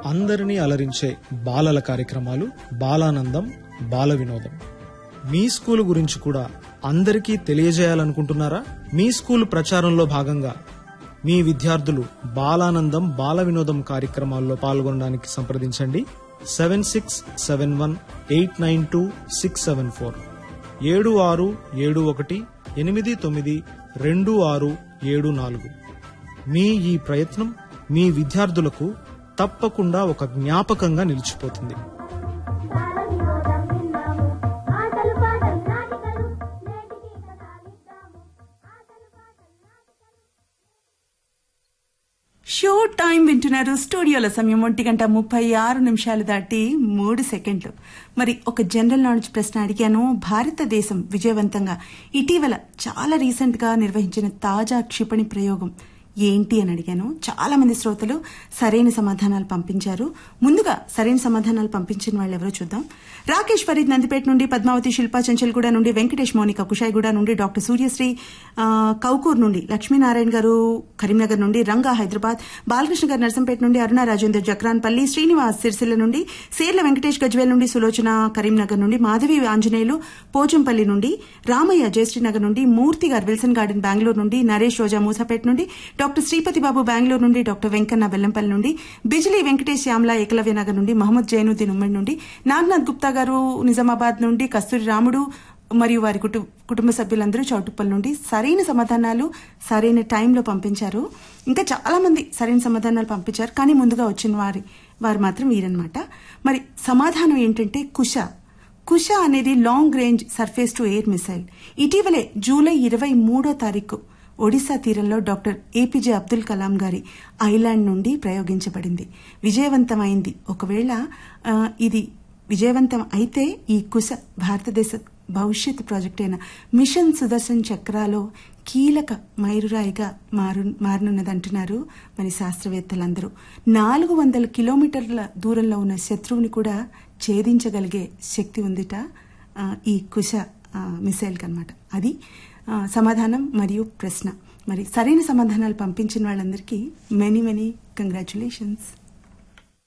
అందరినీ అలరించే బాలల కార్యక్రమాలు బాలానందం బాల వినోదం మీ స్కూల్ గురించి కూడా అందరికీ తెలియజేయాలనుకుంటున్నారా మీ స్కూల్ ప్రచారంలో భాగంగా మీ విద్యార్థులు బాలానందం బాల వినోదం కార్యక్రమాల్లో పాల్గొనడానికి సంప్రదించండి seven six seven one eight nine two six seven four ఏడు ఆరు ఏడు ఒకటి ఎనిమిది తొమ్మిది రెండు ఆరు ఏడు నాలుగు మీ ఈ ప్రయత్నం మీ విద్యార్థులకు తప్పకుండా ఒక జ్ఞాపకంగా నిలిచిపోతుంది బాలవినోదం విన్నాము ఆటలు పాటలు నాటికలు నేటికి కథ విద్దాము ఆటలు పాటలు నాటికలు షో టైం వింటున్నారు స్టూడియోల సమయం ఒంటి గంట ముప్పై ఆరు నిమిషాలు దాటి మూడు సెకండ్లు మరి ఒక జనరల్ నాలెడ్జ్ ప్రశ్న అడిగాను భారతదేశం విజయవంతంగా ఇటీవల చాలా రీసెంట్ గా నిర్వహించిన తాజా క్షిపణి ప్రయోగం ఏంటి అని అడిగాను చాలా మంది శ్రోతలు సరైన సమాధానాలు పంపించారు ముందుగా సరైన సమాధానాలు పంపించిన వాళ్ళు ఎవరో చూద్దాం రాకేష్ ఫరీద్ నందిపేట నుండి పద్మావతి శిల్పా చంచల్గూడ నుండి వెంకటేష్ మౌనిక కుషాయిగూడ నుండి డాక్టర్ సూర్యశ్రీ ఆ, కౌకూర్ నుండి లక్ష్మీనారాయణ గారు కరీంనగర్ నుండి రంగా హైదరాబాద్ బాలకృష్ణ గారు నర్సంపేట నుండి అరుణ రాజేందర్ జక్రాన్పల్లి శ్రీనివాస్ సిరిసిల్ల నుండి సేర్ల వెంకటేష్ గజ్వేల్ నుండి సులోచన కరీంనగర్ నుండి మాధవి ఆంజనేయులు పోచంపల్లి నుండి రామయ్య జయశ్రీనగర్ నుండి మూర్తి గారు విల్సన్ గార్డెన్ బెంగళూరు నుండి నరేష్ రోజా మూసాపేట నుండి డాక్టర్ శ్రీపతి బాబు బెంగళూరు నుండి డాక్టర్ వెంకన్న బెల్లంపల్లి నుండి బిజిలీ వెంకటేష్ శ్యామల ఏకలవ్య నగర్ నుండి మహమ్మద్ జైనుద్దీన్ ఉమ్మడి నుండి నాగనాథ్ గుప్తా గారు నిజామాబాద్ నుండి కస్తూరి రాముడు మరియు వారి కుటు- కుటుంబ సభ్యులందరూ చౌటుప్పల్ నుండి సరైన సమాధానాలు సరైన టైంలో పంపించారు ఇంకా చాలా మంది సరైన సమాధానాలు పంపించారు కానీ ముందుగా వచ్చిన వారి వారు మాత్రం వీరన్నమాట మరి సమాధానం ఏంటంటే కుష కుష అనేది long range surface to air missile ఇటీవలే జూలై ఇరవై మూడో తారీఖు ఒడిశా తీరంలో డాక్టర్ ఏపీజే అబ్దుల్ కలాం గారి ఐలాండ్ నుండి ప్రయోగించబడింది విజయవంతమైంది ఒకవేళ ఆ, ఇది విజయవంతం అయితే ఈ కుశ భారతదేశ భవిష్యత్ ప్రాజెక్ట్ అయిన మిషన్ సుదర్శన్ చక్రాలో కీలక మైలురాయిగా మారు మారనున్నదంటున్నారు మరి శాస్త్రవేత్తలందరూ నాలుగు వందల కిలోమీటర్ల దూరంలో ఉన్న శత్రువుని కూడా ఛేదించగలిగే శక్తి ఉందిట ఆ, ఈ కుశ మిసైల్ కనమాట అది ఆ, సమాధానం మరియు ప్రశ్న మరి సరైన సమాధానాలు పంపించిన వాళ్ళందరికీ మెనీ మెనీ కంగ్రాచులేషన్స్